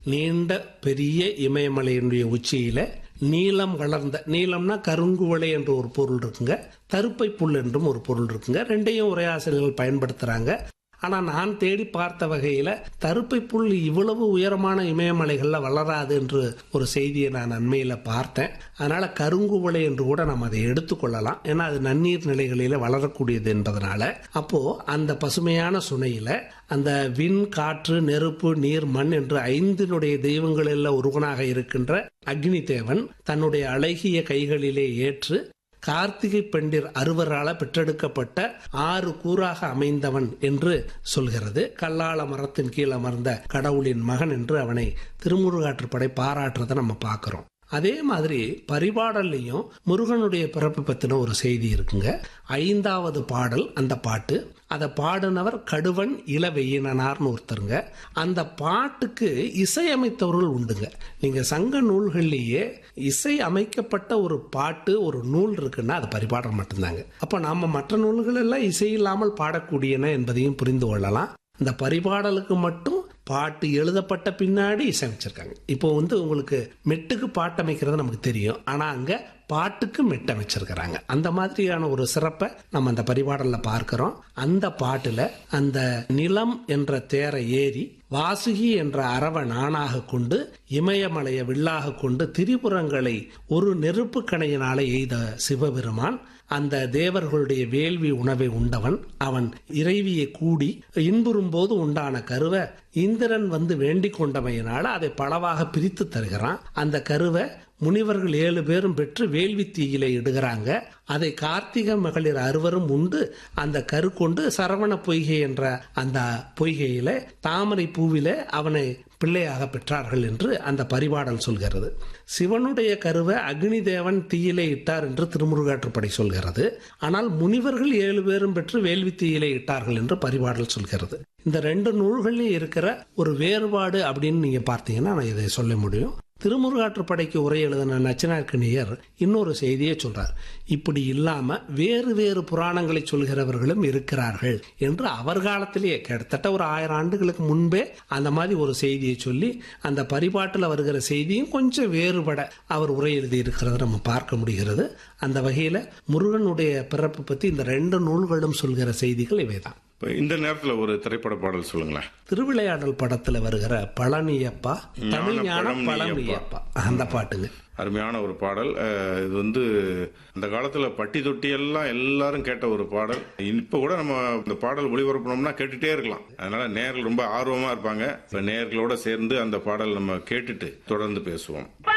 நீண்ட பெரிய இமயமலையினுடைய உச்சியில நீலம் வளர்ந்த நீலம்னா கருங்குவளை என்ற ஒரு பொருள் இருக்குங்க தருப்பை புல் என்றும் ஒரு பொருள் இருக்குங்க ரெண்டையும் ஒரே ஆசிரியர்கள் பயன்படுத்துறாங்க ஆனா நான் தேடி பார்த்த வகையில தருப்பை புல் இவ்வளவு உயரமான இமயமலைகள்ல வளராது என்று ஒரு செய்தியை நான் அண்மையில பார்த்தேன் அதனால கருங்குவளை என்று கூட நம்ம அதை எடுத்துக்கொள்ளலாம் ஏன்னா அது நன்னீர் நிலைகளில வளரக்கூடியது என்பதனால அப்போ அந்த பசுமையான சுனையில அந்த விண் காற்று நெருப்பு நீர் மண் என்று ஐந்தினுடைய தெய்வங்களில் ஒருவனாக இருக்கின்ற அக்னி தேவன் தன்னுடைய அழகிய கைகளிலே ஏற்று கார்த்திகை பெண்டிர் அறுவரால பெற்றெடுக்கப்பட்ட ஆறு கூறாக அமைந்தவன் என்று சொல்கிறது கல்லாள மரத்தின் கீழ் அமர்ந்த கடவுளின் மகன் என்று அவனை திருமுருகாற்றுப்படை பாராட்டுறதை நம்ம பார்க்கிறோம் அதே மாதிரி பரிபாடல்லையும் முருகனுடைய பிறப்பு பத்தின ஒரு செய்தி இருக்குங்க ஐந்தாவது பாடல் அந்த பாட்டு அதை பாடினவர் கடுவன் இளவெயினார்னு ஒருத்தருங்க அந்த பாட்டுக்கு இசையமைத்தவர்கள் உண்டுங்க நீங்க சங்க நூல்கள்லேயே இசை அமைக்கப்பட்ட ஒரு பாட்டு ஒரு நூல் இருக்குன்னா அது பரிபாடல் மட்டும்தாங்க அப்ப நாம மற்ற நூல்கள் எல்லாம் இசை இல்லாமல் பாடக்கூடியன என்பதையும் புரிந்து கொள்ளலாம் இந்த பரிபாடலுக்கு மட்டும் பாட்டு எழுதப்பட்ட பின்னாடி இசையமைச்சிருக்காங்க இப்போ வந்து உங்களுக்கு மெட்டுக்கு பாட்டு அமைக்கிறது நமக்கு தெரியும் ஆனா அங்க பாட்டுக்கு மெட்டு அமைச்சிருக்கிறாங்க அந்த மாதிரியான ஒரு சிறப்பை நம்ம அந்த பரிபாடல்ல பார்க்கிறோம் அந்த பாட்டுல அந்த நிலம் என்ற தேரை ஏறி வாசுகி என்ற அரவ நானாக கொண்டு இமயமலையை வில்லாக கொண்டு திரிபுரங்களை ஒரு நெருப்பு கணையினால எய்த சிவபெருமான் அந்த தேவர்களுடைய வேள்வி உணவை உண்டவன் அவன் இறைவியை கூடி இன்புறும் போது உண்டான கருவை இந்திரன் வந்து வேண்டிக் கொண்டமையினால அதை பலவாக பிரித்து தருகிறான் அந்த கருவை முனிவர்கள் ஏழு பேரும் பெற்று வேள்வி தீயில இடுகிறாங்க அதை கார்த்திக மகளிர் அறுவரும் உண்டு அந்த கரு கொண்டு சரவண பொய்கை என்ற அந்த பொய்கையில தாமரை பூவில அவனை பிள்ளையாக பெற்றார்கள் என்று அந்த பரிபாடல் சொல்கிறது சிவனுடைய கருவை அக்னி தேவன் தீயிலே இட்டார் என்று திருமுருகாற்றுப்படை சொல்கிறது ஆனால் முனிவர்கள் ஏழு பேரும் பெற்று வேள்வி தீயிலே இட்டார்கள் என்று பரிபாடல் சொல்கிறது இந்த ரெண்டு நூல்கள்லையும் இருக்கிற ஒரு வேறுபாடு அப்படின்னு நீங்க பார்த்தீங்கன்னா நான் இதை சொல்ல முடியும் திருமுருகாற்றுப்படைக்கு உரை எழுதின நச்சினார்க்கணியர் இன்னொரு செய்தியை சொல்றார் இப்படி இல்லாம வேறு வேறு புராணங்களை சொல்கிறவர்களும் இருக்கிறார்கள் என்று அவர் காலத்திலேயே கிட்டத்தட்ட ஒரு ஆயிரம் ஆண்டுகளுக்கு முன்பே அந்த மாதிரி ஒரு செய்தியை சொல்லி அந்த பரிபாட்டில் வருகிற செய்தியும் கொஞ்சம் வேறுபட அவர் உரை எழுதி இருக்கிறத நம்ம பார்க்க முடிகிறது அந்த வகையில முருகனுடைய பிறப்பு பத்தி இந்த ரெண்டு நூல்களும் சொல்கிற செய்திகள் இவைதான் இப்போ இந்த நேரத்தில் ஒரு திரைப்பட பாடல் சொல்லுங்களேன் திருவிளையாடல் படத்துல வருகிற பழனியப்பா தமிழ் ஞானம் பழனியப்பா அந்த பாட்டுங்க அருமையான ஒரு பாடல் அஹ், இது வந்து அந்த காலத்துல பட்டி தொட்டி எல்லாம் எல்லாரும் கேட்ட ஒரு பாடல் இப்ப கூட நம்ம இந்த பாடல் ஒளிபரப்பணும்னா கேட்டுட்டே இருக்கலாம் அதனால நேர்கள் ரொம்ப ஆர்வமா இருப்பாங்க இப்ப நேர்களோட சேர்ந்து அந்த பாடல் நம்ம கேட்டுட்டு தொடர்ந்து பேசுவோம்